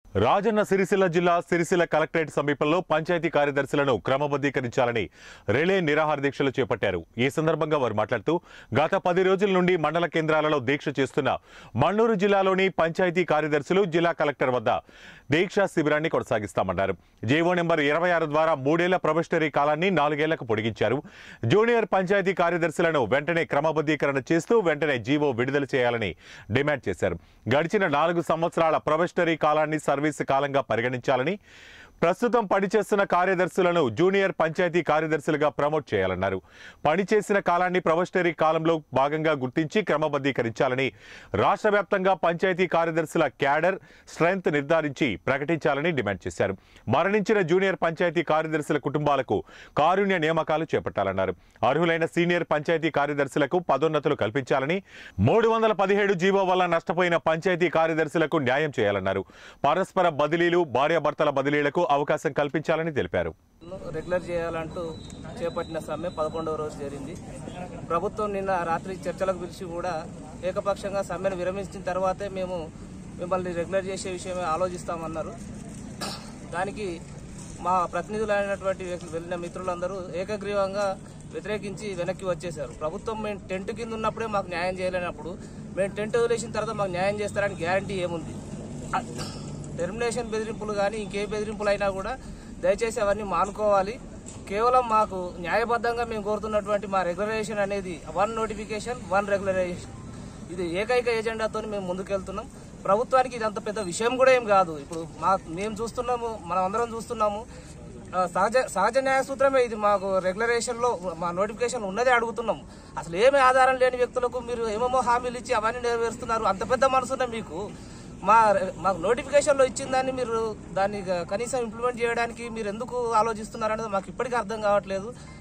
రాజన్న సిరిసిల్ల జిల్లా సిరిసిల్ల కలెక్టరేట్ సమీపంలో పంచాయతీ కార్యదర్శులను క్రమబద్ధీకరించాలని రిలే నిరాహార దీక్షలు చేపట్టారు ఈ సందర్భంగా వారు మాట్లాడుతూ గత పది రోజుల నుండి మండల కేంద్రాలలో దీక్ష చేస్తున్న మన్నూరు జిల్లాలోని పంచాయతీ కార్యదర్శులు జిల్లా కలెక్టర్ వద్ద దీక్షా శిబిరాన్ని కొనసాగిస్తామన్నారు జీవో నెంబర్ ఇరవై ఆరు ద్వారా మూడేళ్ల ప్రొబెషనరీ కాలాన్ని నాలుగేళ్లకు పొడిగించారు జూనియర్ పంచాయతీ కార్యదర్శులను వెంటనే క్రమబద్ధీకరణ చేస్తూ వెంటనే జీవో విడుదల చేయాలని డిమాండ్ చేశారు గడిచిన నాలుగు సంవత్సరాల ప్రొబెషనరీ కాలాన్ని సర్వీసు కాలంగా పరిగణించాలని ప్రస్తుతం పనిచేస్తున్న కార్యదర్శులను జూనియర్ పంచాయతీ కార్యదర్శులుగా ప్రమోట్ చేయాలన్నారు పనిచేసిన కాలాన్ని ప్రొబెషనరీ కాలంలో భాగంగా గుర్తించి క్రమబద్ధీకరించాలని రాష్ట్ర వ్యాప్తంగా పంచాయతీ కార్యదర్శుల క్యాడర్ స్ట్రెంగ్త్ నిర్ధారించి ప్రకటించాలని డిమాండ్ చేశారు మరణించిన జూనియర్ పంచాయతీ కార్యదర్శుల కుటుంబాలకు కారుణ్య నియామకాలు చేపట్టాలన్నారు అర్హులైన సీనియర్ పంచాయతీ కార్యదర్శులకు పదోన్నతులు కల్పించాలని మూడు వందల పదిహేడు జీవో వల్ల నష్టపోయిన పంచాయతీ కార్యదర్శులకు న్యాయం చేయాలన్నారు పరస్పర బదిలీలు భార్యాభర్తల బదిలీలకు అవకాశం కల్పించాలని తెలిపారు రెగ్యులర్ చేయాలంటూ చేపట్టిన సమ్మె పదకొండవ రోజు జరిగింది ప్రభుత్వం నిన్న రాత్రి చర్చలకు పిలిచి కూడా ఏకపక్షంగా సమ్మెను విరమించిన తర్వాతే మేము మిమ్మల్ని రెగ్యులర్ చేసే విషయమే ఆలోచిస్తామన్నారు దానికి మా ప్రతినిధులైనటువంటి వ్యక్తులు వెళ్ళిన మిత్రులందరూ ఏకగ్రీవంగా వ్యతిరేకించి వెనక్కి వచ్చేశారు ప్రభుత్వం మేము టెంట్ కింద ఉన్నప్పుడే మాకు న్యాయం చేయలేనప్పుడు మేము టెంట్ వదిలేసిన తర్వాత మాకు న్యాయం చేస్తారని గ్యారంటీ ఏముంది టెర్మినేషన్ బెదిరింపులు కానీ ఇంకే బెదిరింపులు అయినా కూడా దయచేసి అవన్నీ మానుకోవాలి కేవలం మాకు న్యాయబద్ధంగా మేము కోరుతున్నటువంటి మా రెగ్యులరేషన్ అనేది వన్ నోటిఫికేషన్ వన్ రెగ్యులరైజేషన్ ఇది ఏకైక ఎజెండాతో మేము ముందుకెళ్తున్నాం ప్రభుత్వానికి ఇది అంత పెద్ద విషయం కూడా ఏం కాదు ఇప్పుడు మా మేము చూస్తున్నాము మనం అందరం చూస్తున్నాము ఆ, సహజ సహజ న్యాయ సూత్రమే ఇది మాకు రెగ్యులరేషన్ లో మా నోటిఫికేషన్ ఉన్నదే అడుగుతున్నాం అసలు ఏమీ ఆధారం లేని వ్యక్తులకు మీరు ఏమేమో హామీలు ఇచ్చి అవన్నీ నెరవేరుస్తున్నారు అంత పెద్ద మనసున్న మీకు మా మాకు నోటిఫికేషన్లో ఇచ్చిన దాన్ని మీరు దాన్ని కనీసం ఇంప్లిమెంట్ చేయడానికి మీరు ఎందుకు ఆలోచిస్తున్నారు అనేది మాకు ఇప్పటికీ అర్థం కావట్లేదు